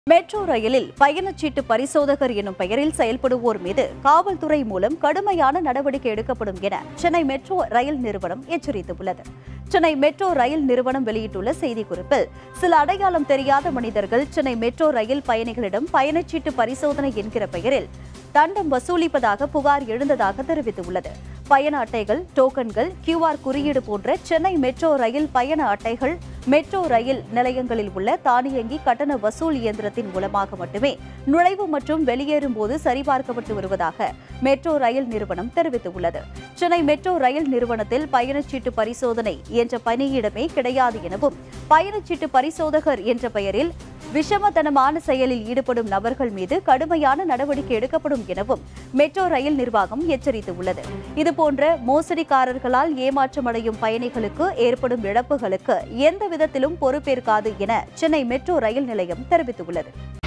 metro ரயிலில் பயணச்சீட்டு பரிசோதகர் எனும் பெயரில் செயல்படுவோர் மீது காவல்துறை மூலம் கடுமையான நடவடிக்கை எடுக்கப்படும் என சென்னை மெட்ரோ ரயில் நிறுவனம் எச்சரித்துள்ளது சென்னை மெட்ரோ ரயில் நிறுவனம் வெளியிட்டுள்ள செய்திக்குறிப்பில் சில அடையாளம் தெரியாத மனிதர்கள் சென்னை மெட்ரோ ரயில் பயணிகளிடம் பயணச்சீட்டு பரிசோதனை என்கிற பெயரில் தண்டம் வசூலிப்பதாக புகார் எழுந்ததாக தெரிவித்துள்ளது பயண அட்டைகள் டோக்கன்கள் கியூஆர் குறியீடு போன்ற சென்னை மெட்ரோ ரயில் பயண அட்டைகள் மெட்ரோ ரயில் நிலையங்களில் உள்ள தானியங்கி கட்டண வசூல் இயந்திரத்தின் மூலமாக மட்டுமே நுழைவு மற்றும் வெளியேறும் போது சரிபார்க்கப்பட்டு வருவதாக மெட்ரோ ரயில் நிறுவனம் தெரிவித்துள்ளது சென்னை மெட்ரோ ரயில் நிறுவனத்தில் பயணச்சீட்டு பரிசோதனை என்ற பணியிடமே கிடையாது எனவும் பயணச்சீட்டு பரிசோதகர் என்ற பெயரில் விஷமத்தனமான செயலில் ஈடுபடும் நபர்கள் மீது கடுமையான நடவடிக்கை எடுக்கப்படும் எனவும் மெட்ரோ ரயில் நிர்வாகம் எச்சரித்துள்ளது இதுபோன்ற மோசடிக்காரர்களால் ஏமாற்றமடையும் பயணிகளுக்கு ஏற்படும் இழப்புகளுக்கு எந்த விதத்திலும் பொறுப்பேற்காது என சென்னை மெட்ரோ ரயில் நிலையம் தெரிவித்துள்ளது